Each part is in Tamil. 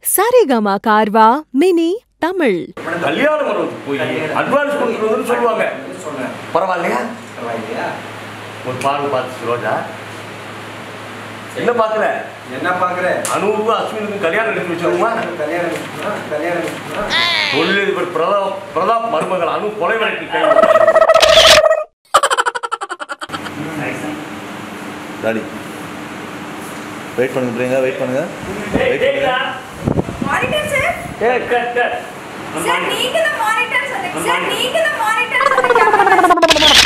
சரிகமா கார்வா மினி தமிழ் கல்யாண மண்டபத்துக்கு போய் அட்வான்ஸ் கொடுக்குறதுன்னு சொல்லுவாங்க சொன்னேன் பரவாயில்லையா பரவாயில்லையா ஒரு பார்வை பார்த்து ரோஜா என்ன பார்க்கல என்ன பாக்குற அனுவுக்கும் அஸ்வினுக்கும் கல்யாணம் எடுத்து வச்சிருவோமா கல்யாணம் முடிச்சுமா? கல்யாணம் முடிச்சுமா? தொழிலதிபர் பிரதாப் பிரதாப் மருமகள் அனு கொலை வழக்கு கை டாடி வெயிட் பண்ணுங்க பிரியங்கா வெயிட் பண்ணுங்க வெயிட் பண்ணுங்க மானிட்டர் சார் ஏய், கட், கட். சார் நீங்க தான் மானிட்டர் சொன்னீங்க சார் நீங்க தான் மானிட்டர் சொன்னீங்க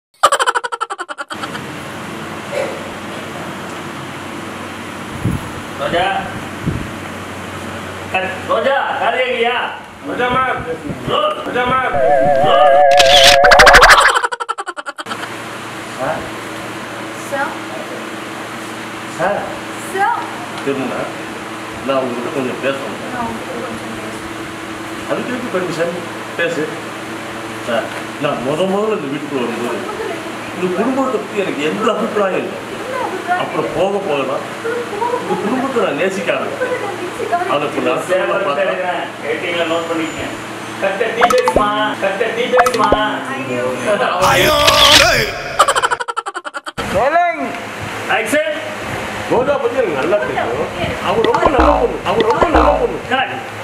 ரோஜா கட் ரோஜா காலியா गया Roja ma'am role Roja ma'am role sir sir sir திரும்ப நான் உங்ககிட்ட கொஞ்சம் பேசணும் அதுக்கு இருக்கு பெர்மிஷன் பேசு சார் நான் முத முதல்ல இந்த வீட்டுக்கு வரும்போது இந்த குடும்பத்தை பற்றி எனக்கு எந்த அபிப்பிராயம் இல்லை அப்புறம் போக போக தான் இந்த குடும்பத்தை நான் நேசிக்க ஆரம்பிச்சேன் அதுக்கு நான் சேவை பார்த்தா ஏடிஎம்ல நோட் பண்ணிக்கங்க கட்ட டீடைல்ஸ் மா கட்ட டீடைல்ஸ் மா ஆக்சன் ரோஜா பற்றி எனக்கு நல்லா தெரியும் அவர் ரொம்ப நல்ல பொண்ணு அவர் ரொம்ப நல்ல பொண்ணு கரெக்ட்